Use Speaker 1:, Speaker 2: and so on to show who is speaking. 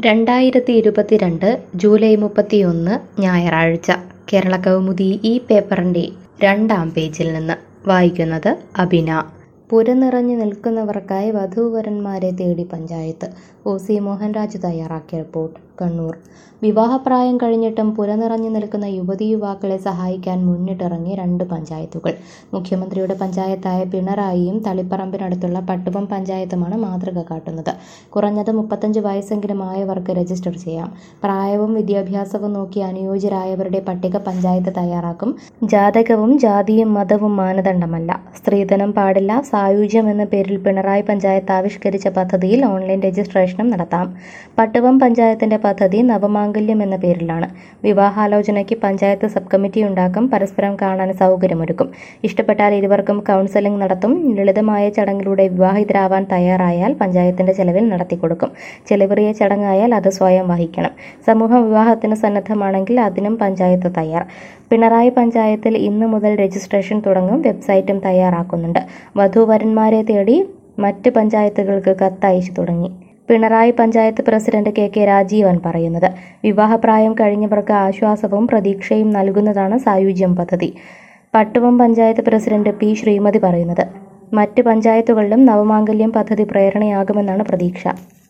Speaker 1: രണ്ടായിരത്തി ഇരുപത്തിരണ്ട് ജൂലൈ മുപ്പത്തിയൊന്ന് ഞായറാഴ്ച കേരള കൗമുദി ഈ പേപ്പറിൻ്റെ രണ്ടാം പേജിൽ നിന്ന് വായിക്കുന്നത് അബിന പുരനിറഞ്ഞു നിൽക്കുന്നവർക്കായി വധൂവരന്മാരെ തേടി പഞ്ചായത്ത് ഒ സി മോഹൻരാജ് തയ്യാറാക്കിയ റിപ്പോർട്ട് കണ്ണൂർ വിവാഹപ്രായം കഴിഞ്ഞിട്ടും പുരനിറഞ്ഞു നിൽക്കുന്ന യുവതി യുവാക്കളെ സഹായിക്കാൻ മുന്നിട്ടിറങ്ങി രണ്ട് പഞ്ചായത്തുകൾ മുഖ്യമന്ത്രിയുടെ പഞ്ചായത്തായ പിണറായിയും തളിപ്പറമ്പിനടുത്തുള്ള പട്ടുവം പഞ്ചായത്തുമാണ് മാതൃക കാട്ടുന്നത് കുറഞ്ഞത് മുപ്പത്തഞ്ച് വയസ്സെങ്കിലും ആയവർക്ക് രജിസ്റ്റർ ചെയ്യാം പ്രായവും വിദ്യാഭ്യാസവും നോക്കി അനുയോജ്യരായവരുടെ പട്ടിക പഞ്ചായത്ത് തയ്യാറാക്കും ജാതകവും ജാതിയും മതവും മാനദണ്ഡമല്ല സ്ത്രീധനം പാടില്ല സായുജ്യം എന്ന പേരിൽ പിണറായി പഞ്ചായത്ത് ആവിഷ്കരിച്ച പദ്ധതിയിൽ ഓൺലൈൻ രജിസ്ട്രേഷനും നടത്താം പട്ടുവം പഞ്ചായത്തിന്റെ പദ്ധതി നവമാംഗല്യം എന്ന പേരിലാണ് വിവാഹാലോചനയ്ക്ക് പഞ്ചായത്ത് സബ് കമ്മിറ്റി ഉണ്ടാക്കും പരസ്പരം കാണാൻ സൗകര്യമൊരുക്കും ഇഷ്ടപ്പെട്ടാൽ ഇരുവർക്കും കൗൺസലിംഗ് നടത്തും ലളിതമായ ചടങ്ങിലൂടെ വിവാഹിതരാവാൻ തയ്യാറായാൽ പഞ്ചായത്തിന്റെ ചെലവിൽ നടത്തിക്കൊടുക്കും ചെലവേറിയ ചടങ്ങായാൽ അത് സ്വയം വഹിക്കണം സമൂഹ വിവാഹത്തിന് സന്നദ്ധമാണെങ്കിൽ അതിനും പഞ്ചായത്ത് തയ്യാർ പിണറായി പഞ്ചായത്തിൽ ഇന്നു മുതൽ രജിസ്ട്രേഷൻ തുടങ്ങും വെബ്സൈറ്റും തയ്യാറാക്കുന്നുണ്ട് വധൂവരന്മാരെ തേടി മറ്റ് പഞ്ചായത്തുകൾക്ക് കത്തയച്ചു തുടങ്ങി Pinarayi panchayat president K K Rajeevan പറയുന്നത് വിവാഹപ്രായം കഴിഞ്ഞവർക്ക് ആശ്വാസവും പ്രതീക്ഷയും നൽകുന്നതാണ് സായുജ്യം പദ്ധതി പട്ടുവം പഞ്ചായത്ത് പ്രസിഡന്റ് പി ശ്രീമതി പറയുന്നത് മറ്റ് പഞ്ചായത്തുകളിലും നവമാംഗല്യം പദ്ധതി പ്രേരണയാകുമെന്നാണ് പ്രതീക്ഷ